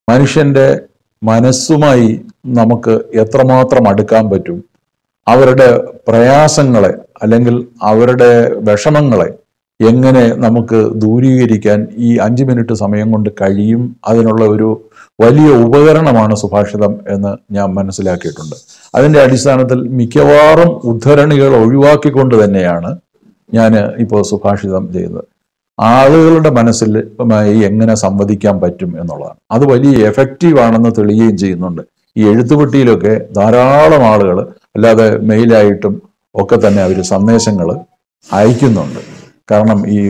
മനുഷ്യന്റെ മനസ്സുമായി നമുക്ക് എത്രമാത്രം അടുക്കാൻ പറ്റും അവരുടെ പ്രയാസങ്ങളെ അല്ലെങ്കിൽ അവരുടെ വിഷമങ്ങളെ എങ്ങനെ നമുക്ക് ദൂരീകരിക്കാൻ ഈ അഞ്ച് മിനിറ്റ് സമയം കൊണ്ട് കഴിയും അതിനുള്ള ഒരു വലിയ ഉപകരണമാണ് സുഭാഷിതം എന്ന് ഞാൻ മനസ്സിലാക്കിയിട്ടുണ്ട് അതിൻ്റെ അടിസ്ഥാനത്തിൽ മിക്കവാറും ഉദ്ധരണികൾ ഒഴിവാക്കിക്കൊണ്ട് തന്നെയാണ് ഞാൻ ഇപ്പോൾ സുഭാഷിതം ചെയ്യുന്നത് ആളുകളുടെ മനസ്സിൽ മായി എങ്ങനെ സംവദിക്കാൻ പറ്റും എന്നുള്ളതാണ് അത് വലിയ എഫക്റ്റീവ് ആണെന്ന് തെളിയുകയും ചെയ്യുന്നുണ്ട് ഈ എഴുത്തുപെട്ടിയിലൊക്കെ ധാരാളം ആളുകൾ അല്ലാതെ മെയിലായിട്ടും ഒക്കെ തന്നെ അവർ സന്ദേശങ്ങൾ അയക്കുന്നുണ്ട് കാരണം ഈ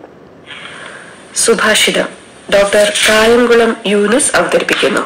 സുഭാഷിതം ഡോക്ടർ കായംകുളം യൂനുസ് അവതരിപ്പിക്കുന്നു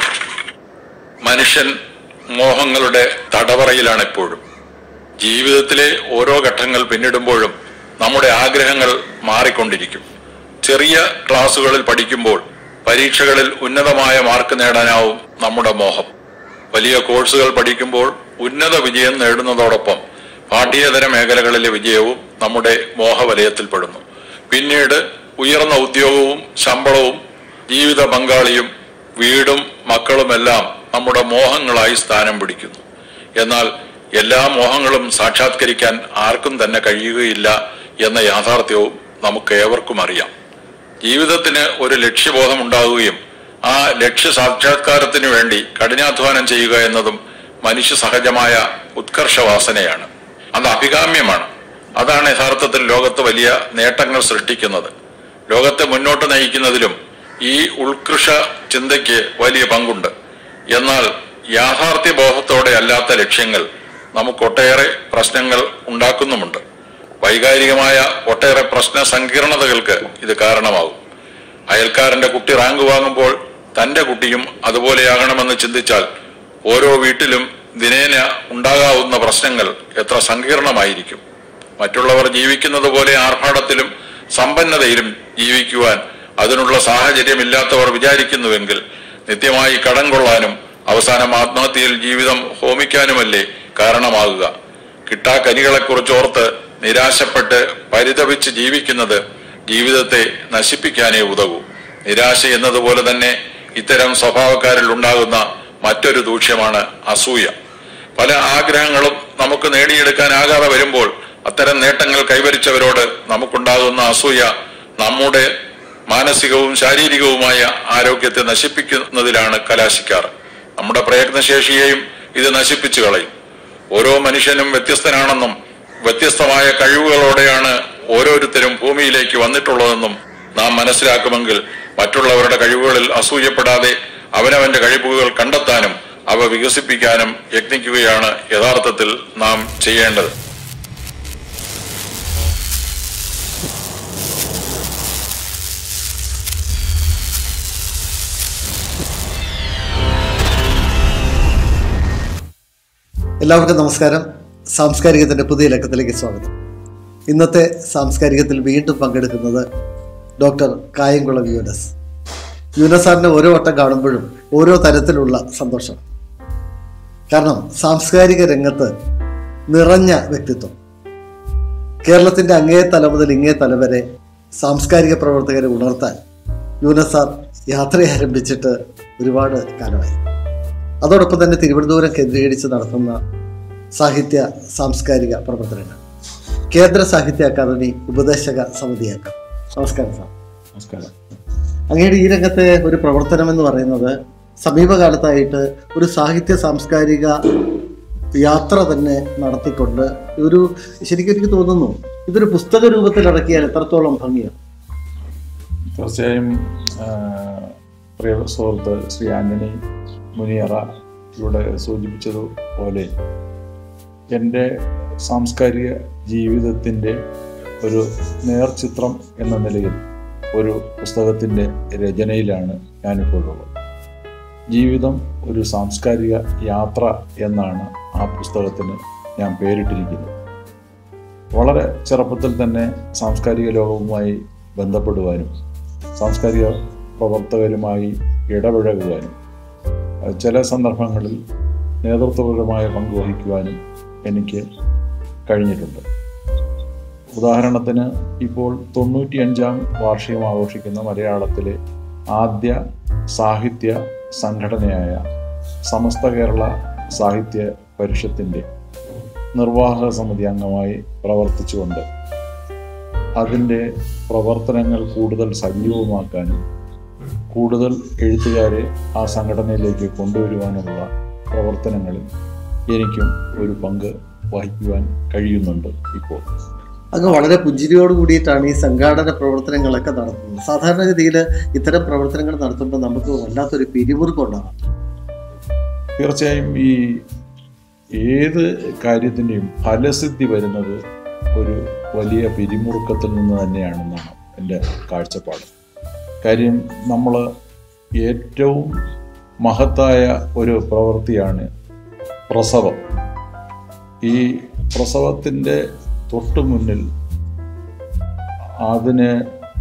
മനുഷ്യൻ മോഹങ്ങളുടെ തടവറയിലാണ് എപ്പോഴും ജീവിതത്തിലെ ഓരോ ഘട്ടങ്ങൾ പിന്നിടുമ്പോഴും നമ്മുടെ ആഗ്രഹങ്ങൾ മാറിക്കൊണ്ടിരിക്കും ചെറിയ ക്ലാസ്സുകളിൽ പഠിക്കുമ്പോൾ പരീക്ഷകളിൽ ഉന്നതമായ മാർക്ക് നേടാനാവും നമ്മുടെ മോഹം വലിയ കോഴ്സുകൾ പഠിക്കുമ്പോൾ ഉന്നത വിജയം നേടുന്നതോടൊപ്പം പാഠ്യേതര മേഖലകളിലെ വിജയവും നമ്മുടെ മോഹവലയത്തിൽപ്പെടുന്നു പിന്നീട് ഉയർന്ന ഉദ്യോഗവും ശമ്പളവും ജീവിത പങ്കാളിയും വീടും മക്കളുമെല്ലാം നമ്മുടെ മോഹങ്ങളായി സ്ഥാനം പിടിക്കുന്നു എന്നാൽ എല്ലാ മോഹങ്ങളും സാക്ഷാത്കരിക്കാൻ ആർക്കും തന്നെ കഴിയുകയില്ല എന്ന യാഥാർത്ഥ്യവും നമുക്ക് ഏവർക്കും അറിയാം ജീവിതത്തിന് ഒരു ലക്ഷ്യബോധം ഉണ്ടാവുകയും ആ ലക്ഷ്യ സാക്ഷാത്കാരത്തിന് വേണ്ടി കഠിനാധ്വാനം ചെയ്യുക എന്നതും മനുഷ്യ സഹജമായ ഉത്കർഷവാസനയാണ് അത് അഭികാമ്യമാണ് അതാണ് യഥാർത്ഥത്തിൽ ലോകത്ത് വലിയ നേട്ടങ്ങൾ സൃഷ്ടിക്കുന്നത് ലോകത്തെ മുന്നോട്ട് നയിക്കുന്നതിലും ഈ ഉത്കൃഷ ചിന്തയ്ക്ക് വലിയ പങ്കുണ്ട് എന്നാൽ യാഥാർത്ഥ്യ ബോധത്തോടെ അല്ലാത്ത ലക്ഷ്യങ്ങൾ നമുക്കൊട്ടേറെ പ്രശ്നങ്ങൾ ഉണ്ടാക്കുന്നുമുണ്ട് വൈകാരികമായ ഒട്ടേറെ പ്രശ്ന സങ്കീർണതകൾക്ക് ഇത് കാരണമാകും അയൽക്കാരന്റെ കുട്ടി റാങ്ക് വാങ്ങുമ്പോൾ തന്റെ കുട്ടിയും അതുപോലെയാകണമെന്ന് ചിന്തിച്ചാൽ ഓരോ വീട്ടിലും ദിനേന ഉണ്ടാകാവുന്ന പ്രശ്നങ്ങൾ എത്ര സങ്കീർണമായിരിക്കും മറ്റുള്ളവർ ജീവിക്കുന്നത് പോലെ ആർഭാടത്തിലും സമ്പന്നതയിലും ജീവിക്കുവാൻ അതിനുള്ള സാഹചര്യമില്ലാത്തവർ വിചാരിക്കുന്നുവെങ്കിൽ നിത്യമായി കടം കൊള്ളാനും അവസാനം ആത്മഹത്യയിൽ ജീവിതം ഹോമിക്കാനുമല്ലേ കാരണമാകുക കിട്ടാക്കനികളെക്കുറിച്ച് ഓർത്ത് നിരാശപ്പെട്ട് പരിതപിച്ച് ജീവിക്കുന്നത് ജീവിതത്തെ നശിപ്പിക്കാനേ ഉതകൂ നിരാശ എന്നതുപോലെ തന്നെ ഇത്തരം സ്വഭാവക്കാരിൽ ഉണ്ടാകുന്ന മറ്റൊരു ദൂഷ്യമാണ് അസൂയ പല ആഗ്രഹങ്ങളും നമുക്ക് നേടിയെടുക്കാനാകാതെ വരുമ്പോൾ അത്തരം നേട്ടങ്ങൾ കൈവരിച്ചവരോട് നമുക്കുണ്ടാകുന്ന അസൂയ നമ്മുടെ മാനസികവും ശാരീരികവുമായ ആരോഗ്യത്തെ നശിപ്പിക്കുന്നതിലാണ് കലാശിക്കാറ് നമ്മുടെ പ്രയത്നശേഷിയെയും ഇത് നശിപ്പിച്ചു കളയും ഓരോ മനുഷ്യനും വ്യത്യസ്തനാണെന്നും വ്യത്യസ്തമായ കഴിവുകളോടെയാണ് ഓരോരുത്തരും ഭൂമിയിലേക്ക് വന്നിട്ടുള്ളതെന്നും നാം മനസ്സിലാക്കുമെങ്കിൽ മറ്റുള്ളവരുടെ കഴിവുകളിൽ അസൂയപ്പെടാതെ അവനവന്റെ കഴിവുകൾ കണ്ടെത്താനും അവ വികസിപ്പിക്കാനും യത്നിക്കുകയാണ് യഥാർത്ഥത്തിൽ നാം ചെയ്യേണ്ടത് എല്ലാവർക്കും നമസ്കാരം സാംസ്കാരികത്തിൻ്റെ പുതിയ ലക്കത്തിലേക്ക് സ്വാഗതം ഇന്നത്തെ സാംസ്കാരികത്തിൽ വീണ്ടും പങ്കെടുക്കുന്നത് ഡോക്ടർ കായംകുളം യൂനസ് യൂനസ് സാറിനെ ഓരോ വട്ടം കാണുമ്പോഴും ഓരോ തരത്തിലുള്ള സന്തോഷം കാരണം സാംസ്കാരിക രംഗത്ത് നിറഞ്ഞ വ്യക്തിത്വം കേരളത്തിൻ്റെ അങ്ങേ തല മുതൽ ഇങ്ങേ തല വരെ സാംസ്കാരിക പ്രവർത്തകരെ ഉണർത്താൻ യൂനസ് സാർ യാത്ര ആരംഭിച്ചിട്ട് ഒരുപാട് കാലമായി അതോടൊപ്പം തന്നെ തിരുവനന്തപുരം കേന്ദ്രീകരിച്ച് നടത്തുന്ന സാഹിത്യ സാംസ്കാരിക പ്രവർത്തനങ്ങൾ കേന്ദ്ര സാഹിത്യ അക്കാദമി ഉപദേശക സമിതി അംഗം നമസ്കാരം സാർ നമസ്കാരം അങ്ങയുടെ ഈ രംഗത്തെ ഒരു പ്രവർത്തനം എന്ന് പറയുന്നത് സമീപകാലത്തായിട്ട് ഒരു സാഹിത്യ സാംസ്കാരിക യാത്ര തന്നെ നടത്തിക്കൊണ്ട് ഒരു ശരിക്കും എനിക്ക് തോന്നുന്നു ഇതൊരു പുസ്തക രൂപത്തിൽ ഇറക്കിയാൽ എത്രത്തോളം ഭംഗിയാണ് തീർച്ചയായും ആ, പ്രിയ സുഹൃത്ത് ശ്രീ ആന്റണി മുനിയറ ഇവിടെ സൂചിപ്പിച്ചതുപോലെ എൻ്റെ സാംസ്കാരിക ജീവിതത്തിൻ്റെ ഒരു നേർചിത്രം എന്ന നിലയിൽ ഒരു പുസ്തകത്തിൻ്റെ രചനയിലാണ് ഞാനിപ്പോൾ ഉള്ളത് ജീവിതം ഒരു സാംസ്കാരിക യാത്ര എന്നാണ് ആ പുസ്തകത്തിന് ഞാൻ പേരിട്ടിരിക്കുന്നത് വളരെ ചെറുപ്പത്തിൽ തന്നെ സാംസ്കാരിക ലോകവുമായി ബന്ധപ്പെടുവാനും സാംസ്കാരിക പ്രവർത്തകരുമായി ഇടപഴകുവാനും അഹ് ചില സന്ദർഭങ്ങളിൽ നേതൃത്വപരമായ പങ്ക് വഹിക്കുവാനും എനിക്ക് കഴിഞ്ഞിട്ടുണ്ട് ഉദാഹരണത്തിന് ഇപ്പോൾ തൊണ്ണൂറ്റിയഞ്ചാം വാർഷികം ആഘോഷിക്കുന്ന മലയാളത്തിലെ ആദ്യ സാഹിത്യ സംഘടനയായ സമസ്ത കേരള സാഹിത്യ പരിഷത്തിൻ്റെ നിർവാഹക സമിതി അംഗമായി പ്രവർത്തിച്ചുകൊണ്ട് അതിൻ്റെ പ്രവർത്തനങ്ങൾ കൂടുതൽ സജീവമാക്കാനും കൂടുതൽ എഴുത്തുകാരെ ആ സംഘടനയിലേക്ക് കൊണ്ടുവരുവാനുള്ള പ്രവർത്തനങ്ങളിൽ എനിക്കും ഒരു പങ്ക് വഹിക്കുവാൻ കഴിയുന്നുണ്ട് ഇപ്പോൾ അങ്ങ് വളരെ പുഞ്ചിരിയോട് കൂടിയിട്ടാണ് ഈ സംഘാടന പ്രവർത്തനങ്ങളൊക്കെ നടത്തുന്നത് സാധാരണഗതിയിൽ ഇത്തരം പ്രവർത്തനങ്ങൾ നടത്തുമ്പോൾ നമുക്ക് വല്ലാത്തൊരു പിരിമുറുക്കം ഉണ്ടാകാം തീർച്ചയായും ഈ ഏത് കാര്യത്തിൻ്റെയും ഫലസിദ്ധി വരുന്നത് ഒരു വലിയ പിരിമുറുക്കത്തിൽ നിന്ന് തന്നെയാണെന്നാണ് എൻ്റെ കാഴ്ചപ്പാട് കാര്യം നമ്മൾ ഏറ്റവും മഹത്തായ ഒരു പ്രവൃത്തിയാണ് പ്രസവം ഈ പ്രസവത്തിൻ്റെ തൊട്ടു മുന്നിൽ അതിന്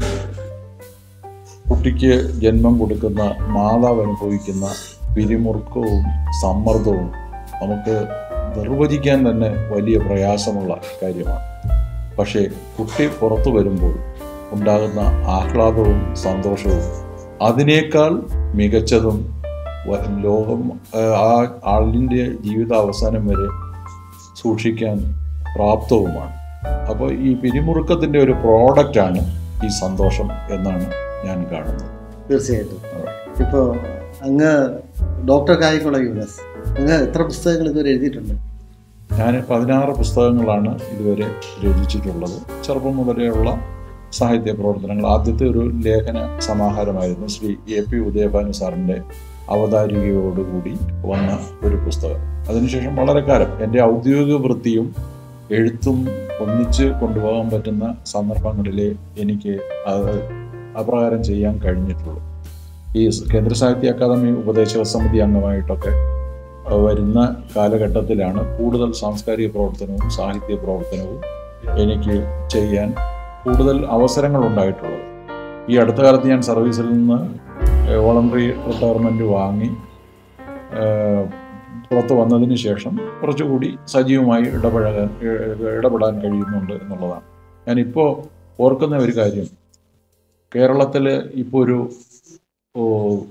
കുട്ടിക്ക് ജന്മം കൊടുക്കുന്ന മാതാവ് അനുഭവിക്കുന്ന പിരിമുറുക്കവും സമ്മർദ്ദവും നമുക്ക് നിർവചിക്കാൻ തന്നെ വലിയ പ്രയാസമുള്ള കാര്യമാണ് പക്ഷേ കുട്ടി പുറത്തു വരുമ്പോൾ ഉണ്ടാകുന്ന ആഹ്ലാദവും സന്തോഷവും അതിനേക്കാൾ മികച്ചതും വ- ലോകം ആ, ആ ആളിൻ്റെ ജീവിത അവസാനം വരെ സൂക്ഷിക്കാൻ പ്രാപ്തവുമാണ് അപ്പോൾ ഈ പിരിമുറുക്കത്തിൻ്റെ ഒരു പ്രോഡക്റ്റാണ് ഈ സന്തോഷം എന്നാണ് ഞാൻ കാണുന്നത് തീർച്ചയായിട്ടും ഇപ്പോൾ അങ്ങ് ഡോക്ടർ കായിക്കുള്ള യൂനസ് അങ്ങ് എത്ര പുസ്തകങ്ങൾ ഇതുവരെ എഴുതിയിട്ടുണ്ട് ഞാൻ പതിനാറ് പുസ്തകങ്ങളാണ് ഇതുവരെ രചിച്ചിട്ടുള്ളത് ചെറുപ്പം മുതലെയുള്ള സാഹിത്യ പ്രവർത്തനങ്ങൾ ആദ്യത്തെ ഒരു ലേഖന സമാഹാരമായിരുന്നു ശ്രീ എ പി ഉദയഭാനു സാറിൻ്റെ അവതാരികയോടുകൂടി വന്ന ഒരു പുസ്തകം അതിനുശേഷം വളരെ കാലം എൻ്റെ ഔദ്യോഗിക വൃത്തിയും എഴുത്തും ഒന്നിച്ച് കൊണ്ടുപോകാൻ പറ്റുന്ന സന്ദർഭങ്ങളിലെ എനിക്ക് അത് അപ്രകാരം ചെയ്യാൻ കഴിഞ്ഞിട്ടുള്ളൂ ഈ കേന്ദ്ര സാഹിത്യ അക്കാദമി ഉപദേശക സമിതി അംഗമായിട്ടൊക്കെ വരുന്ന കാലഘട്ടത്തിലാണ് കൂടുതൽ സാംസ്കാരിക പ്രവർത്തനവും സാഹിത്യ പ്രവർത്തനവും എനിക്ക് ചെയ്യാൻ കൂടുതൽ അവസരങ്ങൾ ഉണ്ടായിട്ടുള്ളത് ഈ അടുത്ത കാലത്ത് ഞാൻ സർവീസിൽ നിന്ന് വോളണ്ടറി റിട്ടയർമെൻറ്റ് വാങ്ങി ഏഹ്, പുറത്ത് വന്നതിന് ശേഷം കുറച്ചുകൂടി സജീവമായി ഇടപഴകാൻ ഏഹ്, ഇടപെടാൻ കഴിയുന്നുണ്ട് എന്നുള്ളതാണ് ഞാനിപ്പോൾ ഓർക്കുന്ന ഒരു കാര്യം കേരളത്തിൽ ഇപ്പോൾ ഒരു ഓ,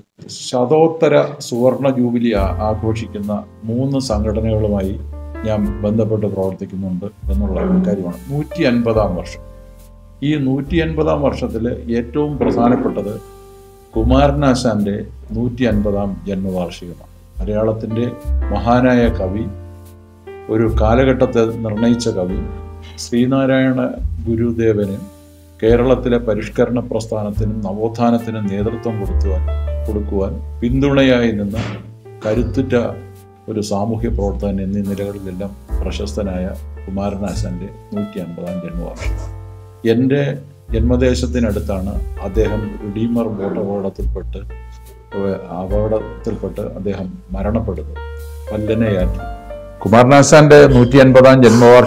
ശതോത്തര സുവർണ ജൂബിലി ആ- ആഘോഷിക്കുന്ന മൂന്ന് സംഘടനകളുമായി ഞാൻ ബന്ധപ്പെട്ട് പ്രവർത്തിക്കുന്നുണ്ട് എന്നുള്ള ഒരു കാര്യമാണ് നൂറ്റി അൻപതാം വർഷം ഈ നൂറ്റി അൻപതാം വർഷത്തിൽ ഏറ്റവും പ്രധാനപ്പെട്ടത് കുമാരനാശാന്റെ നൂറ്റി അൻപതാം ജന്മവാർഷികമാണ് മലയാളത്തിൻ്റെ മഹാനായ കവി ഒരു കാലഘട്ടത്തെ നിർണയിച്ച കവി ശ്രീനാരായണ ഗുരുദേവന് കേരളത്തിലെ പരിഷ്കരണ പ്രസ്ഥാനത്തിനും നവോത്ഥാനത്തിനും നേതൃത്വം കൊടുക്കുവാൻ കൊടുക്കുവാൻ പിന്തുണയായി നിന്ന കരുത്തുറ്റ ഒരു സാമൂഹ്യ പ്രവർത്തകൻ എന്നീ നിലകളിലെല്ലാം പ്രശസ്തനായ കുമാരനാശാന്റെ നൂറ്റി അൻപതാം ജന്മവാർഷികം എൻ്റെ ജന്മദേശത്തിനടുത്താണ് അദ്ദേഹം റിഡീമർ ബോട്ട് അപകടത്തിൽപ്പെട്ട് ഏഹ് അപകടത്തിൽപ്പെട്ട് അദ്ദേഹം മരണപ്പെടുന്നത് പല്ലനയാറ്റി കുമാരനാശാന്റെ നൂറ്റി അൻപതാം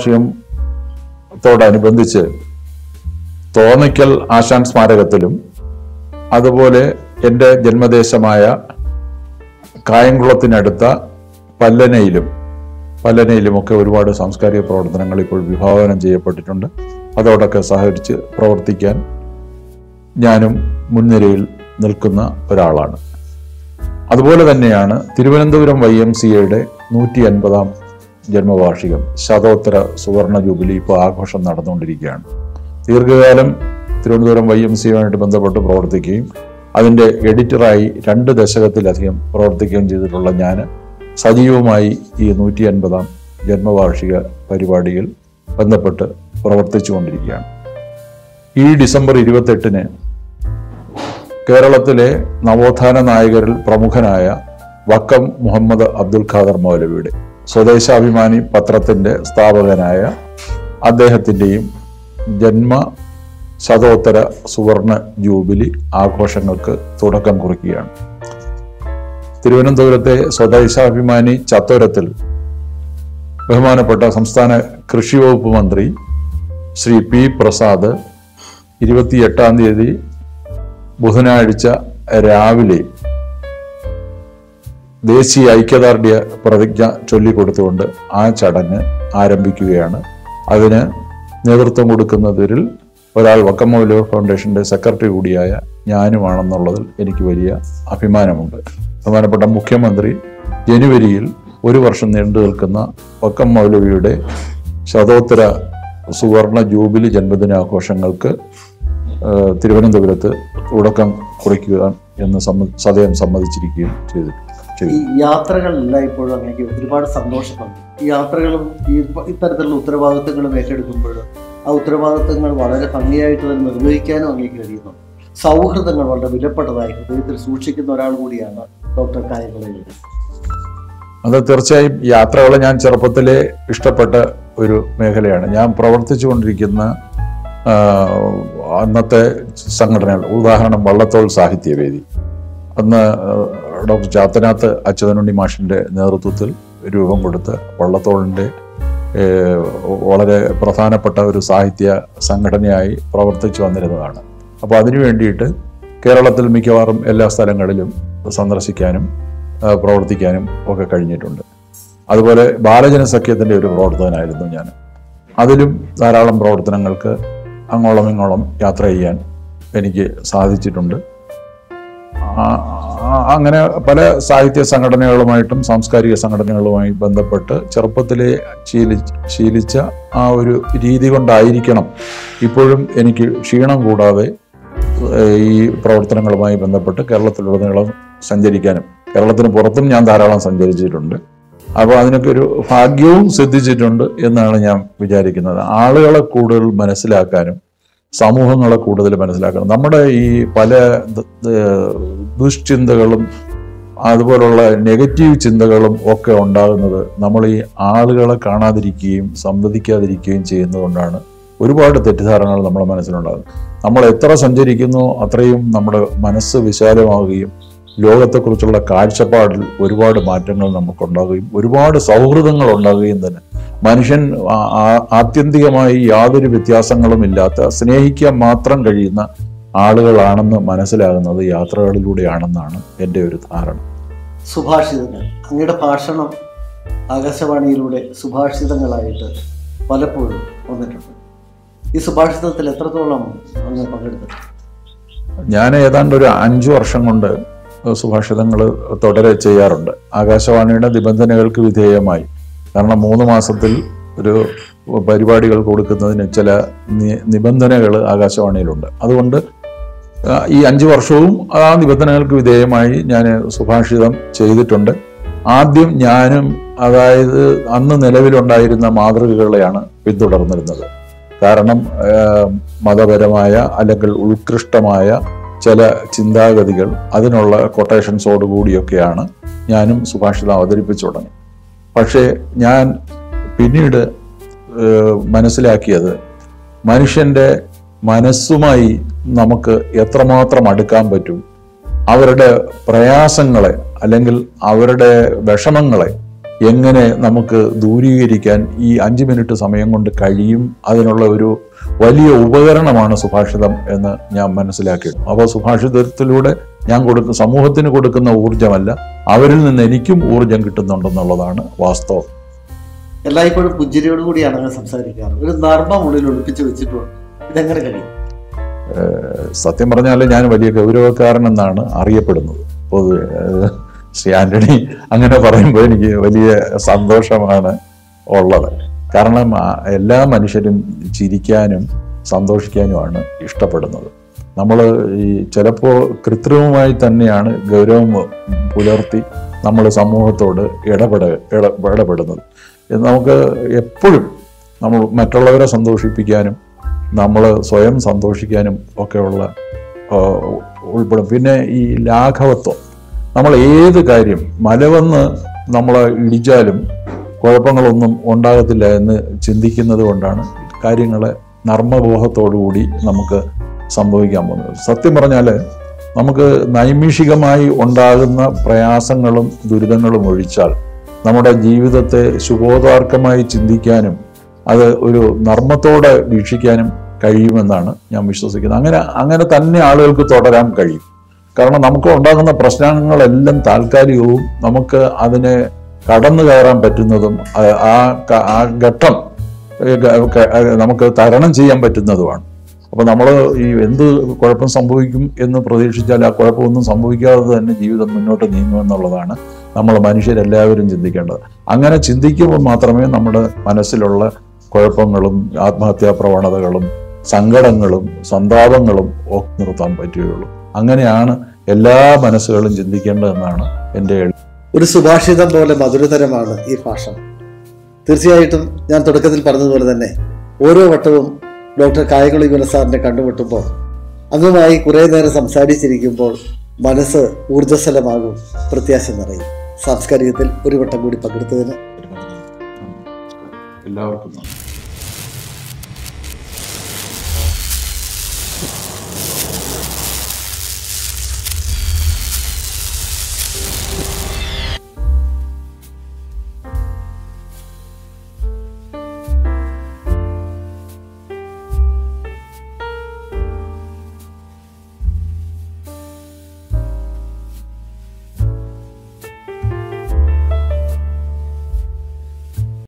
ജന്മവാർഷികത്തോടനുബന്ധിച്ച് തോന്നിക്കൽ ആശാൻ സ്മാരകത്തിലും അതുപോലെ എൻ്റെ ജന്മദേശമായ കായംകുളത്തിനടുത്ത പല്ലനയിലും പല്ലനയിലുമൊക്കെ ഒരുപാട് സാംസ്കാരിക പ്രവർത്തനങ്ങൾ ഇപ്പോൾ വിഭാവനം ചെയ്യപ്പെട്ടിട്ടുണ്ട് അതോടൊക്കെ സഹകരിച്ച് പ്രവർത്തിക്കാൻ ഞാനും മുൻനിരയിൽ നിൽക്കുന്ന ഒരാളാണ് അതുപോലെ തന്നെയാണ് തിരുവനന്തപുരം വൈ എം സി എയുടെ നൂറ്റി അൻപതാം ജന്മവാർഷികം ശതോത്തര സുവർണ ജൂബിലി ഇപ്പോൾ ആഘോഷം നടന്നുകൊണ്ടിരിക്കുകയാണ് ദീർഘകാലം തിരുവനന്തപുരം വൈ എം സിയുമായിട്ട് ബന്ധപ്പെട്ട് പ്രവർത്തിക്കുകയും അതിൻ്റെ എഡിറ്ററായി രണ്ട് ദശകത്തിലധികം പ്രവർത്തിക്കുകയും ചെയ്തിട്ടുള്ള ഞാൻ സജീവമായി ഈ നൂറ്റി അൻപതാം ജന്മവാർഷിക പരിപാടിയിൽ ബന്ധപ്പെട്ട് പ്രവർത്തിച്ചുകൊണ്ടിരിക്കുകയാണ് ഈ ഡിസംബർ ഇരുപത്തെട്ടിന് കേരളത്തിലെ നവോത്ഥാന നായകരിൽ പ്രമുഖനായ വക്കം മുഹമ്മദ് അബ്ദുൽ ഖാദർ മൗലവിയുടെ സ്വദേശാഭിമാനി പത്രത്തിന്റെ സ്ഥാപകനായ അദ്ദേഹത്തിൻ്റെയും ജന്മ ശതോത്തര സുവർണ ജൂബിലി ആഘോഷങ്ങൾക്ക് തുടക്കം കുറിക്കുകയാണ് തിരുവനന്തപുരത്തെ സ്വദേശാഭിമാനി ചത്തോരത്തിൽ ബഹുമാനപ്പെട്ട സംസ്ഥാന കൃഷി വകുപ്പ് മന്ത്രി ശ്രീ പി പ്രസാദ് ഇരുപത്തിയെട്ടാം തീയതി ബുധനാഴ്ച രാവിലെ ദേശീയ ഐക്യദാർഢ്യ പ്രതിജ്ഞ ചൊല്ലിക്കൊടുത്തുകൊണ്ട് ആ ചടങ്ങ് ആരംഭിക്കുകയാണ് അതിന് നേതൃത്വം കൊടുക്കുന്നതിൽ ഒരാൾ വക്കമൗലോ ഫൗണ്ടേഷന്റെ സെക്രട്ടറി കൂടിയായ ഞാനുമാണെന്നുള്ളതിൽ എനിക്ക് വലിയ അഭിമാനമുണ്ട് ബഹുമാനപ്പെട്ട മുഖ്യമന്ത്രി ജനുവരിയിൽ ഒരു വർഷം നീണ്ടു നിൽക്കുന്ന വക്കം മൗലവിയുടെ ശതോത്തര സുവർണ ജൂബിലി ജന്മദിനാഘോഷങ്ങൾക്ക് ഏഹ്, തിരുവനന്തപുരത്ത് തുടക്കം കുറിക്കുക എന്ന് സമ്മ സദയം സമ്മതിച്ചിരിക്കുകയും ചെയ്തു ഈ ചെയ്തു യാത്രകളെല്ലാം ഇപ്പോഴും അങ്ങേക്ക് ഒരുപാട് സന്തോഷമുണ്ട് ഈ യാത്രകളും ഈ ഇത്തരത്തിലുള്ള ഉത്തരവാദിത്തങ്ങളും ഏറ്റെടുക്കുമ്പോൾ ആ ഉത്തരവാദിത്തങ്ങൾ വളരെ ഭംഗിയായിട്ട് തന്നെ നിർവഹിക്കാനും അങ്ങേക്ക് കഴിയുന്നു സൗഹൃദങ്ങൾ വളരെ വിലപ്പെട്ടതായി ഹൃദയത്തിൽ സൂക്ഷിക്കുന്ന ഒരാൾ കൂടിയാണ് ഡോക്ടർ കായംകുളം അത് തീർച്ചയായും യാത്രകൾ ഞാൻ ചെറുപ്പത്തിലെ ഇഷ്ടപ്പെട്ട ഒരു മേഖലയാണ് ഞാൻ പ്രവർത്തിച്ചു കൊണ്ടിരിക്കുന്ന ആ, അന്നത്തെ സംഘടനകൾ ഉദാഹരണം വള്ളത്തോൾ സാഹിത്യവേദി അന്ന് ആ, ഡോക്ടർ ചാത്തനാത്ത് അച്യുതനുണ്ണി മാഷിന്റെ നേതൃത്വത്തിൽ രൂപം കൊടുത്ത വള്ളത്തോളിന്റെ ഏ, വളരെ പ്രധാനപ്പെട്ട ഒരു സാഹിത്യ സംഘടനയായി പ്രവർത്തിച്ചു വന്നിരുന്നതാണ് അപ്പോൾ അതിനു വേണ്ടിയിട്ട് കേരളത്തിൽ മിക്കവാറും എല്ലാ സ്ഥലങ്ങളിലും സന്ദർശിക്കാനും ആ, പ്രവർത്തിക്കാനും ഒക്കെ കഴിഞ്ഞിട്ടുണ്ട് അതുപോലെ ബാലജന സഖ്യത്തിൻ്റെ ഒരു പ്രവർത്തകനായിരുന്നു ഞാൻ അതിലും ധാരാളം പ്രവർത്തനങ്ങൾക്ക് അങ്ങോളം ഇങ്ങോളം യാത്ര ചെയ്യാൻ എനിക്ക് സാധിച്ചിട്ടുണ്ട് ആ- ആ- അങ്ങനെ പല സാഹിത്യ സംഘടനകളുമായിട്ടും സാംസ്കാരിക സംഘടനകളുമായി ബന്ധപ്പെട്ട് ചെറുപ്പത്തിലെ ശീലി ശീലിച്ച ആ ഒരു രീതി കൊണ്ടായിരിക്കണം ഇപ്പോഴും എനിക്ക് ക്ഷീണം കൂടാതെ ഏഹ്, ഈ പ്രവർത്തനങ്ങളുമായി ബന്ധപ്പെട്ട് കേരളത്തിലുടനീളം സഞ്ചരിക്കാനും കേരളത്തിന് പുറത്തും ഞാൻ ധാരാളം സഞ്ചരിച്ചിട്ടുണ്ട് അപ്പോൾ അതിനൊക്കെ ഒരു ഭാഗ്യവും സിദ്ധിച്ചിട്ടുണ്ട് എന്നാണ് ഞാൻ വിചാരിക്കുന്നത് ആളുകളെ കൂടുതൽ മനസ്സിലാക്കാനും സമൂഹങ്ങളെ കൂടുതൽ മനസ്സിലാക്കണം നമ്മുടെ ഈ പല ദ- ദ- ദുഷ്ചിന്തകളും അതുപോലുള്ള നെഗറ്റീവ് ചിന്തകളും ഒക്കെ ഉണ്ടാകുന്നത് നമ്മൾ ഈ ആളുകളെ കാണാതിരിക്കുകയും സംവദിക്കാതിരിക്കുകയും ചെയ്യുന്നതുകൊണ്ടാണ് ഒരുപാട് തെറ്റിദ്ധാരണകൾ നമ്മുടെ മനസ്സിലുണ്ടാകും നമ്മൾ എത്ര സഞ്ചരിക്കുന്നോ അത്രയും നമ്മുടെ മനസ്സ് വിശാലമാവുകയും ലോകത്തെക്കുറിച്ചുള്ള കാഴ്ചപ്പാടിൽ ഒരുപാട് മാറ്റങ്ങൾ നമുക്കുണ്ടാകുകയും ഒരുപാട് സൗഹൃദങ്ങൾ ഉണ്ടാകുകയും തന്നെ മനുഷ്യൻ ആ- ആ- ആത്യന്തികമായി യാതൊരു വ്യത്യാസങ്ങളും ഇല്ലാത്ത സ്നേഹിക്കാൻ മാത്രം കഴിയുന്ന ആളുകളാണെന്ന് മനസ്സിലാകുന്നത് യാത്രകളിലൂടെയാണെന്നാണ് എൻ്റെ ഒരു ധാരണ സുഭാഷിതങ്ങൾ അങ്ങയുടെ ഭാഷണം ആകാശവാണിയിലൂടെ സുഭാഷിതങ്ങളായിട്ട് പലപ്പോഴും വന്നിട്ടുണ്ട് ഈ സുഭാഷിതത്തിൽ എത്രത്തോളം അങ്ങ് പങ്കെടുത്തിട്ടുണ്ട് ഞാൻ ഏതാണ്ട് ഒരു അഞ്ചു വർഷം കൊണ്ട് സുഭാഷിതങ്ങൾ തുടരെ ചെയ്യാറുണ്ട് ആകാശവാണിയുടെ നിബന്ധനകൾക്ക് വിധേയമായി കാരണം മൂന്ന് മാസത്തിൽ ഒരു പരിപാടികൾ കൊടുക്കുന്നതിന് ചില നി- നിബന്ധനകൾ ആകാശവാണിയിലുണ്ട് അതുകൊണ്ട് ആ, ഈ അഞ്ചു വർഷവും ആ നിബന്ധനകൾക്ക് വിധേയമായി ഞാൻ സുഭാഷിതം ചെയ്തിട്ടുണ്ട് ആദ്യം ഞാനും അതായത് അന്ന് നിലവിലുണ്ടായിരുന്ന മാതൃകകളെയാണ് പിന്തുടർന്നിരുന്നത് കാരണം ആ, മതപരമായ അല്ലെങ്കിൽ ഉത്കൃഷ്ടമായ ചില ചിന്താഗതികൾ അതിനുള്ള കൊട്ടേഷൻസോട് കൂടിയൊക്കെയാണ് ഞാനും സുഭാഷിതം അവതരിപ്പിച്ചു തുടങ്ങി പക്ഷേ ഞാൻ പിന്നീട് ഏഹ്, മനസ്സിലാക്കിയത് മനുഷ്യന്റെ മനസ്സുമായി നമുക്ക് എത്രമാത്രം അടുക്കാൻ പറ്റും അവരുടെ പ്രയാസങ്ങളെ അല്ലെങ്കിൽ അവരുടെ വിഷമങ്ങളെ എങ്ങനെ നമുക്ക് ദൂരീകരിക്കാൻ ഈ അഞ്ച് മിനിറ്റ് സമയം കൊണ്ട് കഴിയും അതിനുള്ള ഒരു വലിയ ഉപകരണമാണ് സുഭാഷിതം എന്ന് ഞാൻ മനസ്സിലാക്കിയിരുന്നു അപ്പോൾ സുഭാഷിതത്തിലൂടെ ഞാൻ കൊടുക്കുന്ന സമൂഹത്തിന് കൊടുക്കുന്ന ഊർജമല്ല അവരിൽ നിന്ന് എനിക്കും ഊർജം കിട്ടുന്നുണ്ടെന്നുള്ളതാണ് വാസ്തവം എല്ലായ്പ്പോഴും പുഞ്ചിരിയോട് കൂടിയാണ് അങ്ങ് സംസാരിക്കാറ് ഒരു നർമ്മം ഉള്ളിൽ ഒളിപ്പിച്ച് വെച്ചിട്ടുണ്ട് ഇതെങ്ങനെ കഴിയും സത്യം പറഞ്ഞാൽ ഞാൻ വലിയ ഗൗരവക്കാരനെന്നാണ് അറിയപ്പെടുന്നത് പൊതുവെ ഏഹ് ശ്രീ ആന്റണി അങ്ങനെ പറയുമ്പോൾ എനിക്ക് വലിയ സന്തോഷമാണ് ഉള്ളത് കാരണം ആ, എല്ലാ മനുഷ്യരും ചിരിക്കാനും സന്തോഷിക്കാനുമാണ് ഇഷ്ടപ്പെടുന്നത് നമ്മൾ ഈ ചിലപ്പോൾ കൃത്രിമമായി തന്നെയാണ് ഗൗരവം പുലർത്തി നമ്മൾ സമൂഹത്തോട് ഇടപെട ഇട- ഇടപെടുന്നത് ഇത് നമുക്ക് എപ്പോഴും നമ്മൾ മറ്റുള്ളവരെ സന്തോഷിപ്പിക്കാനും നമ്മൾ സ്വയം സന്തോഷിക്കാനും ഒക്കെയുള്ള ആ, ഉൾപ്പെടും പിന്നെ ഈ ലാഘവത്വം നമ്മൾ ഏത് കാര്യം മലവന്ന് നമ്മളെ ഇടിച്ചാലും കുഴപ്പങ്ങളൊന്നും ഉണ്ടാകത്തില്ല എന്ന് ചിന്തിക്കുന്നത് കൊണ്ടാണ് കാര്യങ്ങളെ നർമ്മബോധത്തോടുകൂടി നമുക്ക് സംഭവിക്കാൻ പോകുന്നത് സത്യം പറഞ്ഞാൽ നമുക്ക് നൈമിഷികമായി ഉണ്ടാകുന്ന പ്രയാസങ്ങളും ദുരിതങ്ങളും ഒഴിച്ചാൽ നമ്മുടെ ജീവിതത്തെ ശുഭോദാർക്കമായി ചിന്തിക്കാനും അത് ഒരു നർമ്മത്തോടെ വീക്ഷിക്കാനും കഴിയുമെന്നാണ് ഞാൻ വിശ്വസിക്കുന്നത് അങ്ങനെ അങ്ങനെ തന്നെ ആളുകൾക്ക് തുടരാൻ കഴിയും കാരണം നമുക്ക് ഉണ്ടാകുന്ന പ്രശ്നങ്ങളെല്ലാം താൽക്കാലികവും നമുക്ക് അതിനെ കടന്നു കയറാൻ പറ്റുന്നതും ആ- ആ ക- ആ ഘട്ടം ഏ, ഗ- ക- നമുക്ക് തരണം ചെയ്യാൻ പറ്റുന്നതുമാണ് അപ്പൊ നമ്മൾ ഈ എന്ത് കുഴപ്പം സംഭവിക്കും എന്ന് പ്രതീക്ഷിച്ചാൽ ആ കുഴപ്പമൊന്നും സംഭവിക്കാതെ തന്നെ ജീവിതം മുന്നോട്ട് നീങ്ങുമെന്നുള്ളതാണ് നമ്മൾ മനുഷ്യരെല്ലാവരും ചിന്തിക്കേണ്ടത് അങ്ങനെ ചിന്തിക്കുമ്പോൾ മാത്രമേ നമ്മുടെ മനസ്സിലുള്ള കുഴപ്പങ്ങളും ആത്മഹത്യാ പ്രവണതകളും സങ്കടങ്ങളും സന്താപങ്ങളും ഒക്കെ നിർത്താൻ പറ്റുകയുള്ളൂ അങ്ങനെയാണ് എല്ലാ മനസ്സുകളും ചിന്തിക്കേണ്ടതെന്നാണ് എൻ്റെ ഒരു സുഭാഷിതം പോലെ മധുരതരമാണ് ഈ ഭാഷ തീർച്ചയായിട്ടും ഞാൻ തുടക്കത്തിൽ പറഞ്ഞതുപോലെ തന്നെ ഓരോ വട്ടവും ഡോക്ടർ കായകുളി സാറിനെ കണ്ടുമുട്ടുമ്പോൾ അങ്ങുമായി കുറേ നേരം സംസാരിച്ചിരിക്കുമ്പോൾ മനസ്സ് ഊർജ്ജസ്വലമാകും പ്രത്യാശ നിറയും സാംസ്കാരികത്തിൽ ഒരു വട്ടം കൂടി പങ്കെടുത്തതിന് എല്ലാവർക്കും നന്ദി